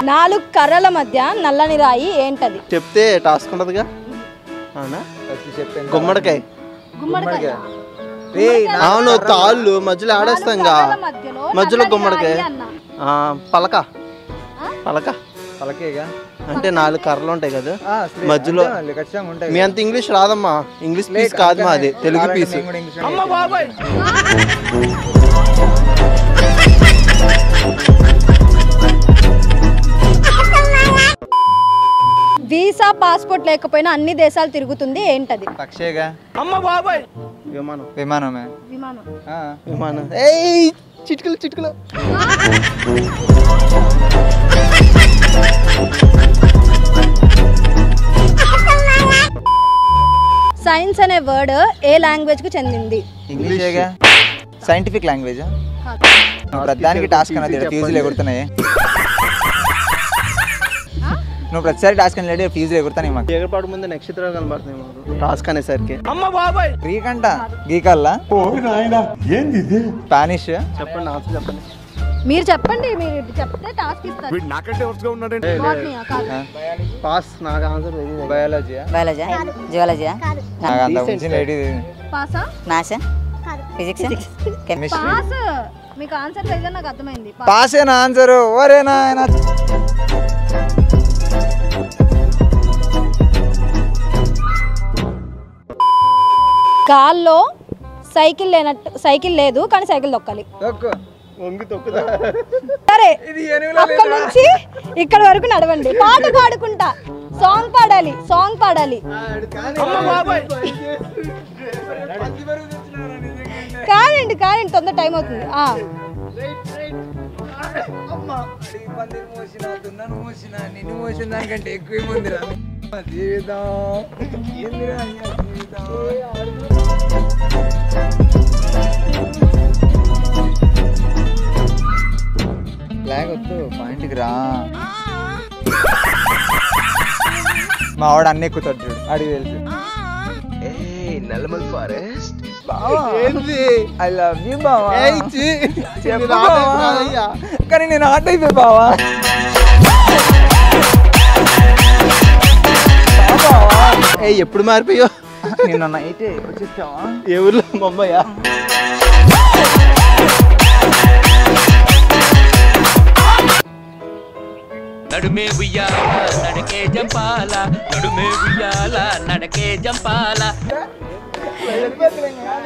నాలుగు కర్రల మధ్య నల్లని రాయి ఏంటది చెప్తే టాస్క్ ఉండదుగా అవునా ఫస్ట్ చెప్పాను గుమ్మడికాయ గుమ్మడికాయ రేయ్, నా- అవును తాళ్ళు మధ్యలో ఆడేస్తాంగా కర్రల మధ్యలో మధ్యలో నల్లని గుమ్మడికాయ రాయి అన్న. ఆ, పలక పలక పలకేగా అంటే నాలుగు కర్రలు ఉంటాయి కదా ఆ, అసలే మధ్యలో అంతే మళ్ళీ ఖచ్చితంగా ఉంటాయి మీ అంత ఇంగ్లీష్ రాదమ్మా ఇంగ్లీష్ లే, పీస్ కాదు మాది అందుకనే తెలుగు కావాలంటే పీస్ మేము కూడా ఇంగ్లీష్ మీడియం వీసా పాస్పోర్ట్ లేకపోయినా అన్ని దేశాలు తిరుగుతుంది ఏంటది పక్షేగా విమానం విమానమే విమానం ఆ, విమానం ఏయ్ చిటికలు చిటికలు సైన్స్ అనే వర్డ్ ఏ లాంగ్వేజ్ కు చెందింది ఇంగ్లీషేగా సైంటిఫిక్ లాంగ్వేజ్ నువ్వు ప్రతిదానికి టాస్క్ అన్నది ఫ్యూజులు ఎగురుతున్నాయి నువ్వు ప్రతిసారి టాస్క్ అనేది ఫ్యూజులు ఎగురుతాయి మాకు ఎగరపాటు ముందు నక్షత్రాలు కనబడుతున్నాయి మాకు టాస్క్ అనేసరికి గ్రీక్ అంట గీకల్లా స్పానిష్ చెప్పండి ఆన్సర్ చెప్పండి మీరు చెప్పండి మీరు చెప్తే టాస్క్ ఇస్తారు Botany ఆ? కాదు. పాస్ నాకు ఆన్సర్ తెలియదు బయాలజీ బయాలజీ జియాలజీ నాకు అంత గురించి లేడీ పాసా మ్యాథ్స్ ఫిజిక్స్ కెమిస్ట్రీ పాస్ మీకు ఆన్సర్ తెలియదు నాకు అర్థమైంది పాస్. పాసేనా ఆన్సర్ ఓరేనా ఆయన గాల్లో సైకిల్ లేనట్టు సైకిల్ లేదు కానీ సైకిల్ తొక్కాలి వంగి తొక్కుదా సరే అక్కడ నుంచి ఇక్కడ వరకు నడవండి పాట పాడుకుంటా సాంగ్ పాడాలి సాంగ్ పాడాలి కాదండి కాదండి తొందర టైం అవుతుంది ఆ. నిన్ను మోసిన దానికంటే ఎక్కువ ఏముందిరా జీవితం ఏందిరా అయ్యా జీవితం ఫ్లాగ్ వద్దు పాయింట్కి రా మా వాడు అన్ని ఎక్కుతాడు చూడు అడిగి తెలుసు Nallamala forest I love you బావా ఏయ్ ఛీ. చెప్పు ఇది ఆట బావా. కాదయ్యా. కానీ నేను ఆట అయిపోయి బావా బావా. ఏయ్ ఎప్పుడు మారిపోయో నిన్న నైట్ వచ్చేసావా ఏ ఊర్లో ముంబయ్యా నడుమే ఉయ్యాల నడకే జంపాల నడుమే ఉయ్యాల నడకే జంపాల